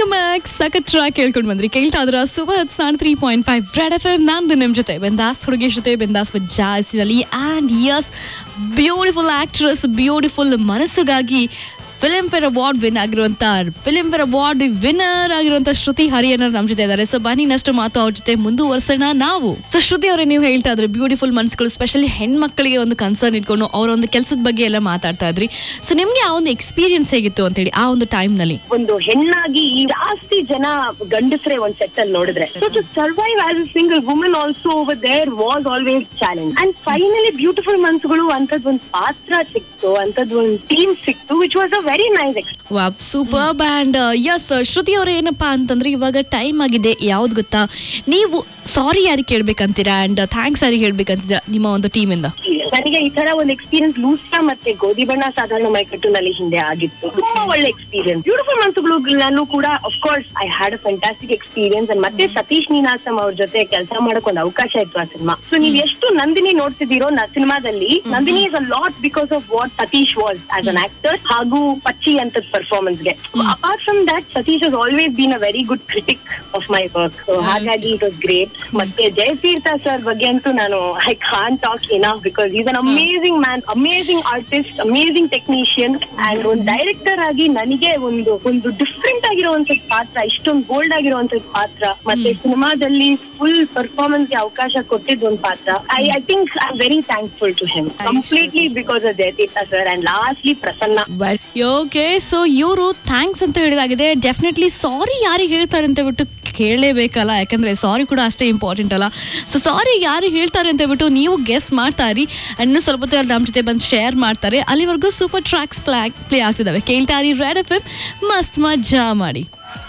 Max ಸಖತ್ track ಕೇಳ್ಕೊಂಡು ಬಂದ್ರಿ ಕೇಳ್ತಾ ಇದ್ರ ಸುವತ್ ಸಾಣ್ three point five red F M ನಾನು ನಿಮ್ ಜೊತೆ ಬೆಂದಾಸ್ ಹುಡುಗಿ ಜೊತೆ ಬೆಂದಾಸ್ ಜಾಸ್ತಿನಲ್ಲಿ and yes beautiful actress beautiful ಮನಸ್ಸುಗಾಗಿ ಫಿಲಿಂ ಫೇರ್ ಅವಾರ್ಡ್ ವಿನ್ ಆಗಿರುವಂತ ಫಿಲಿಂ ಫೇರ್ ಅವಾರ್ಡ್ ವಿನ್ನರ್ ಆಗಿರುವಂತ ಶ್ರುತಿ ಹರಿಯನರ್ ನಮ್ಮ ಜೊತೆ ಇದ್ದಾರೆ ಸೊ ಬನ್ನಿ ಇನ್ನಷ್ಟು ಮಾತು ಅವ್ರ ಜೊತೆ ಮುಂದುವರ್ಸೋಣ ನಾವು ಸೊ ಶ್ರುತಿ ಅವರೇ ನೀವು ಹೇಳ್ತಾ ಇದ್ರಿ ಬ್ಯೂಟಿಫುಲ್ ಮನ್ಸುಗಳು ಸ್ಪೆಷಲಿ ಹೆಣ್ಮಕ್ಳಿಗೆ ಒಂದು ಕನ್ಸರ್ನ್ ಇಟ್ಕೊಂಡು ಅವರ ಒಂದು ಕೆಲಸದ ಬಗ್ಗೆ ಎಲ್ಲ ಮಾತಾಡ್ತಾ ಇದ್ರಿ ಸೊ ನಿಮ್ಗೆ ಆ ಒಂದು ಎಕ್ಸ್ಪೀರಿಯನ್ಸ್ ಹೇಗಿತ್ತು ಅಂತೇಳಿ ಆ ಒಂದು ಟೈಮ್ ನಲ್ಲಿ ಒಂದು ಹೆಣ್ಣಾಗಿ ಜಾಸ್ತಿ ಜನ ಗಂಡಸ್ರೆ ಒಂದ್ ಸೆಟ್ ಅಲ್ಲಿ ನೋಡಿದ್ರೆ so to survive as a single woman also over there was always challenge and finally beautiful ಮನ್ಸ್ಗಳು ಅಂತದ್ ಒಂದ್ ಪಾತ್ರ ಸಿಕ್ತು ಅಂತದ್ ಒಂದ್ ಟೀಮ್ ಸಿಕ್ತು which was a very nice wow super band yes Shruti ಅವ್ರ ಏನಪ್ಪಾ ಅಂತಂದ್ರೆ ಇವಾಗ ಟೈಮ್ ಆಗಿದೆ ಯಾವ್ದು ಗೊತ್ತಾ ನೀವು ಸಾರಿ ಯಾರಿಗೆ ಕೇಳ್ಬೇಕಂತೀರಾ ಅಂಡ್ ಥ್ಯಾಂಕ್ಸ್ ಯಾರಿಗೆ ಹೇಳ್ಬೇಕಂತೀರಾ ನಿಮ್ಮ ಒಂದು ಟೀಮ್ ಇಂದ ನನಗೆ ಈ ತರ ಒಂದು ಎಕ್ಸ್ಪೀರಿಯನ್ಸ್ ಲೂಸ್ಟಾ ಮತ್ತೆ ಗೋಧಿ ಬಣ್ಣ ಸಾಧಾರಣ ಮೈಕಟ್ಟಿನಲ್ಲಿ ಹಿಂದೆ ಆಗಿತ್ತು ತುಂಬಾ ಒಳ್ಳೆ ಎಕ್ಸ್ಪೀರಿಯನ್ಸ್ ಬ್ಯೂಟಿಫುಲ್ ಮನ್ಸುಗಳು ಕೂಡ course I had a fantastic experience and ಮತ್ತೆ ಸತೀಶ್ ನೀನಾಸಂ ಅವ್ರ ಜೊತೆ ಕೆಲಸ ಮಾಡಕ್ ಒಂದು ಅವಕಾಶ ಇತ್ತು ಆ ಸಿನಿಮಾ ಸೊ ನೀವ್ ಎಷ್ಟು ನಂದಿನಿ ನೋಡ್ತಿದ್ದೀರೋ ನಾ ಸಿನಿಮಾದಲ್ಲಿ Nandini is a lot because of what Satish was as an actor ಹಾಗೂ ಪಚ್ಚಿ ಅಂತ ಪರ್ಫಾರ್ಮೆನ್ಸ್ ಗೆ apart from that Satish has always been a very good critic of my work ಹಾಗಾಗಿ ಇಟ್ ವಾಸ್ ಗ್ರೇಟ್ ಮತ್ತೆ ಜಯತೀರ್ಥ ಸರ್ ಬಗ್ಗೆ ಅಂತೂ ನಾನು I can talk enough because is an amazing man amazing artist amazing technician and ಒಂದು director ಆಗಿ ನನಗೆ ಒಂದು ಒಂದು ಡಿಫ್ರೆಂಟ್ ಆಗಿರುವಂತ ಪಾತ್ರ ಇಷ್ಟೊಂದು ಬೋಲ್ಡ್ ಆಗಿರುವಂತ ಪಾತ್ರ ಮತ್ತೆ ಸಿನಿಮಾದಲ್ಲಿ ಫುಲ್ ಪರ್ಫಾರ್ಮೆನ್ಸ್ ಗೆ ಅವಕಾಶ ಕೊಟ್ಟಿದ್ ಒಂದು ಪಾತ್ರ I I think I very thankful to him completely because of Jayatheertha sir and lastly Prasanna okay so ಇವರು ಥ್ಯಾಂಕ್ಸ್ ಅಂತ ಹೇಳಿದಾಗಿದೆ ಡೆಫಿನೆಟ್ಲಿ ಸಾರಿ ಯಾರಿಗೆ ಹೇಳ್ತಾರೆ ಅಂತ ಬಿಟ್ಟು ಕೇಳಲೇಬೇಕಲ್ಲ ಯಾಕಂದ್ರೆ ಸಾರಿ ಕೂಡ ಅಷ್ಟೇ ಇಂಪಾರ್ಟೆಂಟ್ ಅಲ್ಲ ಸೊ ಸಾರಿ ಯಾರು ಹೇಳ್ತಾರೆ ಅಂತ ಬಿಟ್ಟು ನೀವು ಗೆಸ್ ಮಾಡ್ತಾ ಇರಿ And ಇನ್ನು ಸ್ವಲ್ಪ ಹೊತ್ತು ನಮ್ಮ ಜೊತೆ ಬಂದು ಶೇರ್ ಮಾಡ್ತಾರೆ ಅಲ್ಲಿವರೆಗೂ ಸೂಪರ್ ಟ್ರ್ಯಾಕ್ಸ್ ಪ್ಲೇ ಪ್ಲೇ ಆಗ್ತಿದ್ದಾವೆ ಕೇಳ್ತಾ ಇರಿ ರೆಡ್ ಎಫ್ ಎಮ್ ಮಸ್ತ್ ಮಜಾ ಮಾಡಿ